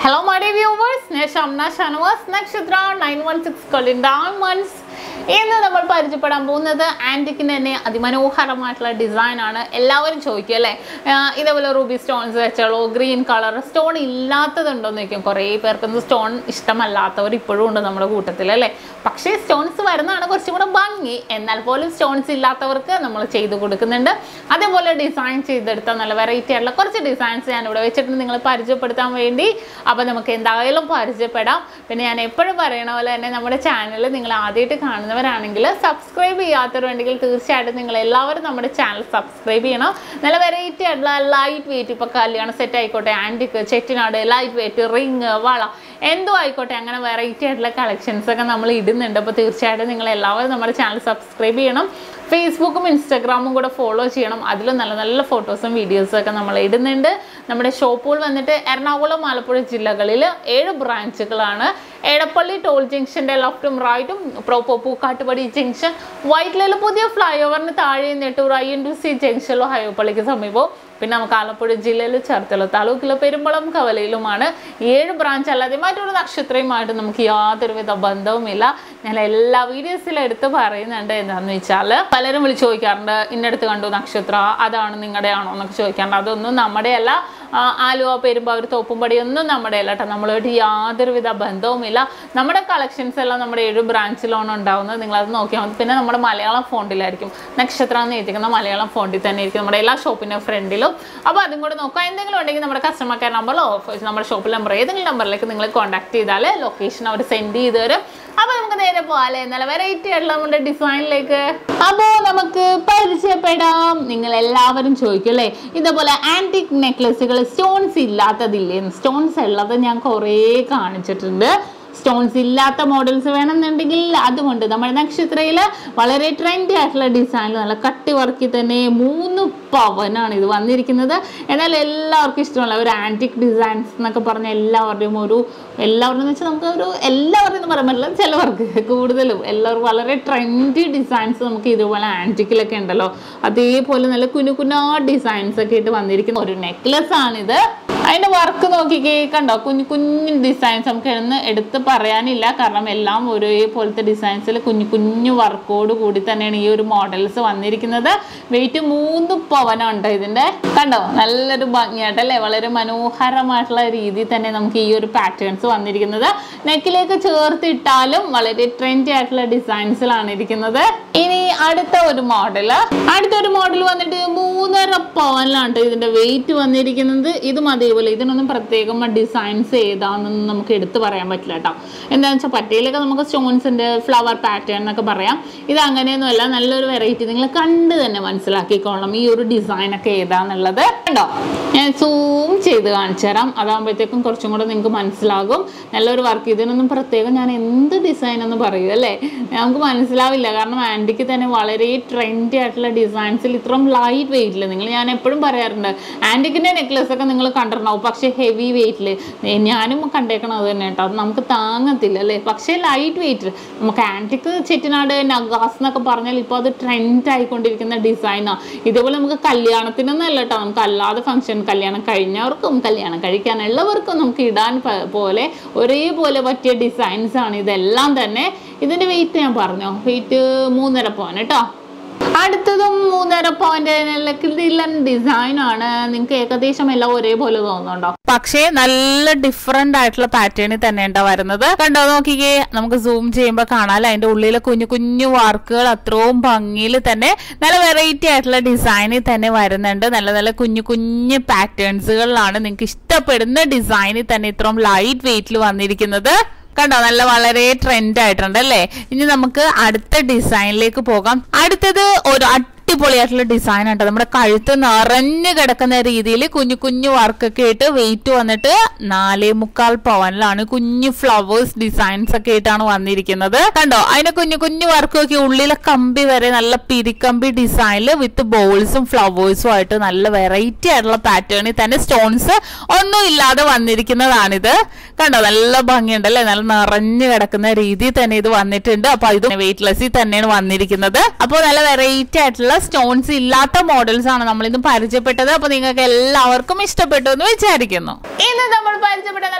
hello my day viewers ഞാൻ Shamna Shanavas Nakshatra nine one six കൊളിൻ diamonds ഇന്ന് നമ്മൾ പരിചയപ്പെടാൻ പോകുന്നത് ആൻറ്റിക്കിന് തന്നെ അതിമനോഹരമായിട്ടുള്ള ഡിസൈൻ ആണ് എല്ലാവരും ചോദിക്കും അല്ലേ ആഹ് ഇതേപോലെ റൂബി സ്റ്റോൺസ് വെച്ചോളൂ ഗ്രീൻ കളർ സ്റ്റോൺ ഇല്ലാത്തതുണ്ടോന്ന് ചോദിക്കും കുറേ പേർക്കൊന്നും സ്റ്റോൺ ഇഷ്ടമല്ലാത്തവർ ഇപ്പോഴും ഉണ്ട് നമ്മുടെ കൂട്ടത്തിൽ അല്ലേ പക്ഷേ സ്റ്റോൺസ് വരുന്നതാണ് കുറച്ചും കൂടെ ഭംഗി എന്നാൽ പോലും സ്റ്റോൺസ് ഇല്ലാത്തവർക്ക് നമ്മൾ ചെയ്ത് കൊടുക്കുന്നുണ്ട് അതേപോലെ ഡിസൈൻ ചെയ്തെടുത്ത നല്ല വെറൈറ്റി ആയിട്ടുള്ള കുറച്ച് ഡിസൈൻസ് ഞാൻ ഇവിടെ വെച്ചിട്ട് നിങ്ങൾ പരിചയപ്പെടുത്താൻ വേണ്ടി അപ്പോൾ നമുക്ക് എന്തായാലും പരിചയപ്പെടാം പിന്നെ ഞാൻ എപ്പോഴും പറയണ പോലെ തന്നെ നമ്മുടെ ചാനൽ നിങ്ങൾ ആദ്യമായിട്ട് കാണുന്നവരാണെങ്കിൽ സബ്സ്ക്രൈബ് ചെയ്യാത്തവരുണ്ടെങ്കിൽ തീർച്ചയായിട്ടും നിങ്ങൾ എല്ലാവരും നമ്മുടെ ചാനൽ സബ്സ്ക്രൈബ് ചെയ്യണം നല്ല വെറൈറ്റി ആയിട്ടുള്ള ലൈറ്റ് വെയിറ്റ് ഇപ്പോൾ കല്യാണ സെറ്റ് ആയിക്കോട്ടെ antique Chettinad light weight ring വള എന്തോ ആയിക്കോട്ടെ അങ്ങനെ വെറൈറ്റി ആയിട്ടുള്ള കളക്ഷൻസ് ഒക്കെ നമ്മൾ ഇടുന്നുണ്ട് അപ്പോൾ തീർച്ചയായിട്ടും നിങ്ങൾ എല്ലാവരും നമ്മുടെ ചാനൽ സബ്സ്ക്രൈബ് ചെയ്യണം ഫേസ്ബുക്കും ഇൻസ്റ്റാഗ്രാമും കൂടെ ഫോളോ ചെയ്യണം അതിൽ നല്ല നല്ല ഫോട്ടോസും വീഡിയോസും ഒക്കെ നമ്മൾ ഇടുന്നുണ്ട് നമ്മുടെ ഷോപ്പുകൾ വന്നിട്ട് എറണാകുളം ആലപ്പുഴ ജില്ലകളിൽ ഏഴ് ബ്രാഞ്ചുകളാണ് എടപ്പള്ളി ടോൾ ജംഗ്ഷൻ്റെ ലെഫ്റ്റും റൈറ്റും പ്രോപ്പോ പൂക്കാട്ടുപടി ജംഗ്ഷൻ വൈറ്റിലയിൽ പുതിയ ഫ്ലൈ ഓവറിന് താഴെ Nettoor I N T U C ജംഗ്ഷനിലോ ഹൈവപ്പള്ളിക്ക് സമീപവും പിന്നെ നമുക്ക് ആലപ്പുഴ ജില്ലയിൽ ചേർത്തല താലൂക്കിലെ പെരുമ്പളം കവലയിലുമാണ് ഏഴ് ബ്രാഞ്ച് അല്ലാതെ മറ്റൊരു നക്ഷത്രയുമായിട്ട് നമുക്ക് യാതൊരുവിധ ബന്ധവുമില്ല ഞാൻ എല്ലാ വീഡിയോസിലും എടുത്ത് പറയുന്നുണ്ട് എന്താണെന്ന് വെച്ചാൽ പലരും വിളിച്ച് ചോദിക്കാറുണ്ട് ഇന്നടുത്ത് കണ്ടു നക്ഷത്ര അതാണ് നിങ്ങളുടെ ആണോ എന്നൊക്കെ ചോദിക്കാറുണ്ട് അതൊന്നും നമ്മുടെ അല്ല ആ, ആലുവ പെരുമ്പാവൂർ തോപ്പുംപടി ഒന്നും നമ്മുടെ അല്ല കേട്ടോ നമ്മളായിട്ട് യാതൊരുവിധ ബന്ധവുമില്ല നമ്മുടെ കളക്ഷൻസ് എല്ലാം നമ്മുടെ ഏഴ് ബ്രാഞ്ചിലാണ് ഉണ്ടാവുന്നത് നിങ്ങളത് നോക്കിയാൽ മതി പിന്നെ നമ്മുടെ മലയാളം ഫോണ്ടിലായിരിക്കും നക്ഷത്ര എന്ന് എഴുതിക്കുന്ന മലയാളം ഫോണ്ടിൽ തന്നെ ആയിരിക്കും നമ്മുടെ എല്ലാ ഷോപ്പിൻ്റെ ഫ്രണ്ടിലും അപ്പോൾ അതും കൂടെ നോക്കാം എന്തെങ്കിലും ഉണ്ടെങ്കിൽ നമ്മുടെ കസ്റ്റമർ കെയർ നമ്പറിലോ നമ്മുടെ ഷോപ്പിൽ നമ്പർ ഏതെങ്കിലും നമ്പറിലേക്ക് നിങ്ങൾ കോൺടാക്ട് ചെയ്താൽ ലൊക്കേഷൻ അവർ സെൻഡ് ചെയ്ത് തരും അപ്പോൾ നമുക്ക് നേരെ പോകാല്ലേ നല്ല വെറൈറ്റി ആയിട്ടുള്ള നമ്മുടെ ഡിസൈനിലേക്ക് അപ്പോൾ നമുക്ക് പരിചയപ്പെടാം നിങ്ങൾ എല്ലാവരും ചോദിക്കും അല്ലേ ഇതേപോലെ ആൻറ്റിക് നെക്ലസുകൾ സ്റ്റോൺസ് ഇല്ലാത്തതില്ലേ സ്റ്റോൺസ് ഉള്ളത് ഞാൻ കുറേ കാണിച്ചിട്ടുണ്ട് സ്റ്റോൺസ് ഇല്ലാത്ത മോഡൽസ് വേണമെന്നുണ്ടെങ്കിൽ അതുകൊണ്ട് നമ്മുടെ നക്ഷത്രയിൽ വളരെ ട്രെൻഡി ആയിട്ടുള്ള ഡിസൈനിൽ നല്ല കട്ടി വർക്കിൽ തന്നെ മൂന്ന് പവനാണ് ഇത് വന്നിരിക്കുന്നത് എന്നാൽ എല്ലാവർക്കും ഇഷ്ടമല്ല ഒരു ആൻറ്റിക് ഡിസൈൻസ് എന്നൊക്കെ പറഞ്ഞ എല്ലാവരുടെയും ഒരു എല്ലാവരും എന്ന് വെച്ചാൽ നമുക്ക് ഒരു എല്ലാവരും എന്ന് പറയാൻ പറ്റില്ല ചിലവർക്ക് കൂടുതലും എല്ലാവർക്കും വളരെ ട്രെൻഡി ഡിസൈൻസ് നമുക്ക് ഇതുപോലെ ആൻറ്റിക്കിലൊക്കെ ഉണ്ടല്ലോ അതേപോലെ നല്ല കുനു കുനാ ഡിസൈൻസ് ഒക്കെ ആയിട്ട് വന്നിരിക്കുന്ന ഒരു നെക്ലസ് ആണിത് അതിന്റെ വർക്ക് നോക്കിക്കേ കണ്ടോ കുഞ്ഞു കുഞ്ഞു ഡിസൈൻസ് നമുക്ക് ഇന്ന് എടുത്ത് പറയാനില്ല കാരണം എല്ലാം ഒരേപോലത്തെ ഡിസൈൻസിൽ കുഞ്ഞു കുഞ്ഞു വർക്കോട് കൂടി തന്നെയാണ് ഈ ഒരു മോഡൽസ് വന്നിരിക്കുന്നത് വെയിറ്റ് മൂന്ന് പവനുണ്ട് ഇതിന്റെ കണ്ടോ നല്ലൊരു ഭംഗിയായിട്ടല്ലേ വളരെ മനോഹരമായിട്ടുള്ള രീതിയിൽ തന്നെ നമുക്ക് ഈ ഒരു പാറ്റേൺസ് വന്നിരിക്കുന്നത് നെക്കിലേക്ക് ചേർത്തിട്ടാലും വളരെ ട്രെൻഡി ആയിട്ടുള്ള ഡിസൈൻസിലാണ് ഇരിക്കുന്നത് ഇനി അടുത്ത ഒരു മോഡൽ അടുത്ത ഒരു മോഡൽ വന്നിട്ട് മൂന്നര പവനിലാണ് ഇതിന്റെ വെയിറ്റ് വന്നിരിക്കുന്നത് ഇതും അതേപോലെ ഇതിനൊന്നും പ്രത്യേകം ഡിസൈൻസ് ഏതാണെന്നൊന്നും നമുക്ക് എടുത്തു പറയാൻ പറ്റില്ല കേട്ടോ എന്താണെന്ന് വെച്ചാൽ പറ്റയിലൊക്കെ നമുക്ക് സ്റ്റോൺസിന്റെ ഫ്ലവർ പാറ്റേൺ എന്നൊക്കെ പറയാം ഇത് അങ്ങനെയൊന്നുമല്ല നല്ലൊരു വെറൈറ്റി നിങ്ങൾ കണ്ട് തന്നെ മനസ്സിലാക്കിക്കോളണം ഈ ഒരു ഡിസൈൻ ഒക്കെ ഏതാന്നുള്ളത് കണ്ടോ ഞാൻ സൂം ചെയ്ത് കാണിച്ചു തരാം അതാകുമ്പോഴത്തേക്കും കുറച്ചും കൂടെ നിങ്ങൾക്ക് മനസ്സിലാകും നല്ലൊരു വർക്ക് ഇതിനൊന്നും പ്രത്യേകം ഞാൻ എന്ത് ഡിസൈൻ എന്ന് പറയൂ അല്ലേ നമുക്ക് മനസ്സിലാവില്ല കാരണം ആൻറ്റിക്ക് തന്നെ വളരെ ട്രെൻഡി ആയിട്ടുള്ള ഡിസൈൻസിൽ ഇത്രയും ലൈറ്റ് വെയിറ്റിൽ നിങ്ങൾ ഞാൻ എപ്പോഴും പറയാറുണ്ട് ആൻറ്റിക്കിൻ്റെ നെക്ലസ് ഒക്കെ നിങ്ങൾ കണ്ടിട്ടുണ്ടാവും പക്ഷേ ഹെവി വെയിറ്റിൽ ഞാനും കണ്ടേക്കണം അത് തന്നെ കേട്ടോ അത് നമുക്ക് താങ്ങത്തില്ല അല്ലേ പക്ഷേ ലൈറ്റ് വെയിറ്റിൽ നമുക്ക് ആൻറ്റിക്ക് ചെറ്റിനാട് നഗാസ് എന്നൊക്കെ പറഞ്ഞാൽ ഇപ്പോൾ അത് ട്രെൻഡ് ആയിക്കൊണ്ടിരിക്കുന്ന ഡിസൈനാണ് ഇതേപോലെ നമുക്ക് കല്യാണത്തിനൊന്നും അല്ല കേട്ടോ നമുക്ക് അല്ലാതെ ഫംഗ്ഷൻ കല്യാണം കഴിഞ്ഞവർക്കും കല്യാണം കഴിക്കാനുള്ളവർക്കും നമുക്ക് ഇടാൻ പ- പോലെ ഒരേപോലെ പറ്റിയ ഡിസൈൻസ് ആണ് ഇതെല്ലാം തന്നെ ഇതിൻ്റെ വെയിറ്റ് ഞാൻ പറഞ്ഞോ വെയിറ്റ് മൂന്നര പോവാൻ കേട്ടോ അടുത്തതും മൂന്നര പോയിന്റ് കിടിലൻ ഡിസൈൻ ആണ് നിങ്ങൾക്ക് ഏകദേശം എല്ലാം ഒരേപോലെ തോന്നുന്നുണ്ടോ പക്ഷേ നല്ല ഡിഫറെന്റ് ആയിട്ടുള്ള പാറ്റേണിൽ തന്നെ ഉണ്ടാ വരുന്നത് കണ്ടോ നോക്കിക്കേ നമുക്ക് സൂം ചെയ്യുമ്പോൾ കാണാൻ അതിന്റെ ഉള്ളിലെ കുഞ്ഞു കുഞ്ഞു വർക്കുകൾ അത്രയും ഭംഗിയിൽ തന്നെ നല്ല വെറൈറ്റി ആയിട്ടുള്ള ഡിസൈനിൽ തന്നെ വരുന്നുണ്ട് നല്ല നല്ല കുഞ്ഞു കുഞ്ഞു പാറ്റേൺസുകളിലാണ് നിങ്ങൾക്ക് ഇഷ്ടപ്പെടുന്ന ഡിസൈനിൽ തന്നെ ഇത്രയും ലൈറ്റ് വെയിറ്റിൽ വന്നിരിക്കുന്നത് കണ്ടോ നല്ല വളരെ ട്രെൻഡ് ആയിട്ടുണ്ട് അല്ലേ ഇനി നമുക്ക് അടുത്ത ഡിസൈനിലേക്ക് പോകാം അടുത്തത് ഒരു അടിപൊളിയായിട്ടുള്ള ഡിസൈൻ ആട്ടോ നമ്മുടെ കഴുത്ത് നിറഞ്ഞു കിടക്കുന്ന രീതിയിൽ കുഞ്ഞു കുഞ്ഞു വർക്കൊക്കെ ആയിട്ട് വെയിറ്റ് വന്നിട്ട് നാലേ മുക്കാൽ പവനിലാണ് കുഞ്ഞു ഫ്ലവേഴ്സ് ഡിസൈൻസ് ഒക്കെ ആയിട്ടാണ് വന്നിരിക്കുന്നത് കണ്ടോ അതിന്റെ കുഞ്ഞു കുഞ്ഞു വർക്കൊക്കെ ഉള്ളിലെ കമ്പി വരെ നല്ല പിരിക്കമ്പി ഡിസൈനിൽ വിത്ത് ബോൾസും ഫ്ലവേഴ്സും ആയിട്ട് നല്ല വെറൈറ്റി ആയിട്ടുള്ള പാറ്റേണിൽ തന്നെ സ്റ്റോൺസ് ഒന്നും ഇല്ലാതെ വന്നിരിക്കുന്നതാണിത് കണ്ടോ നല്ല ഭംഗിയുണ്ട് അല്ലേ നല്ല നിറഞ്ഞു കിടക്കുന്ന രീതിയിൽ തന്നെ ഇത് വന്നിട്ടുണ്ട് അപ്പൊ ഇത് വെയിറ്റ്ലെസ്സിൽ തന്നെയാണ് വന്നിരിക്കുന്നത് അപ്പോൾ നല്ല വെറൈറ്റി ആയിട്ടുള്ള സ്റ്റോൺസ് ഇല്ലാത്ത മോഡൽസ് ആണ് നമ്മൾ ഇന്ന് പരിചയപ്പെട്ടത് അപ്പൊ നിങ്ങൾക്ക് എല്ലാവർക്കും ഇഷ്ടപ്പെട്ടു എന്ന് വിചാരിക്കുന്നു ഇന്ന് നമ്മൾ പരിചയപ്പെട്ട നല്ല വെറൈറ്റി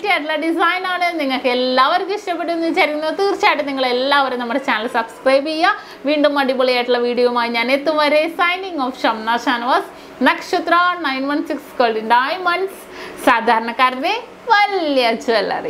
വെറൈറ്റി ആയിട്ടുള്ള ഡിസൈൻ ആണ് നിങ്ങൾക്ക് എല്ലാവർക്കും ഇഷ്ടപ്പെട്ടു എന്ന് വിചാരിക്കുന്നു തീർച്ചയായിട്ടും നിങ്ങൾ എല്ലാവരും നമ്മുടെ ചാനൽ സബ്സ്ക്രൈബ് ചെയ്യുക വീണ്ടും അടിപൊളിയായിട്ടുള്ള വീഡിയോയുമായി ഞാൻ എത്തും വരെ signing off Shamna Shanavas Nakshatra nine one six golden diamonds സാധാരണക്കാരുടെ വലിയ ജ്വല്ലറി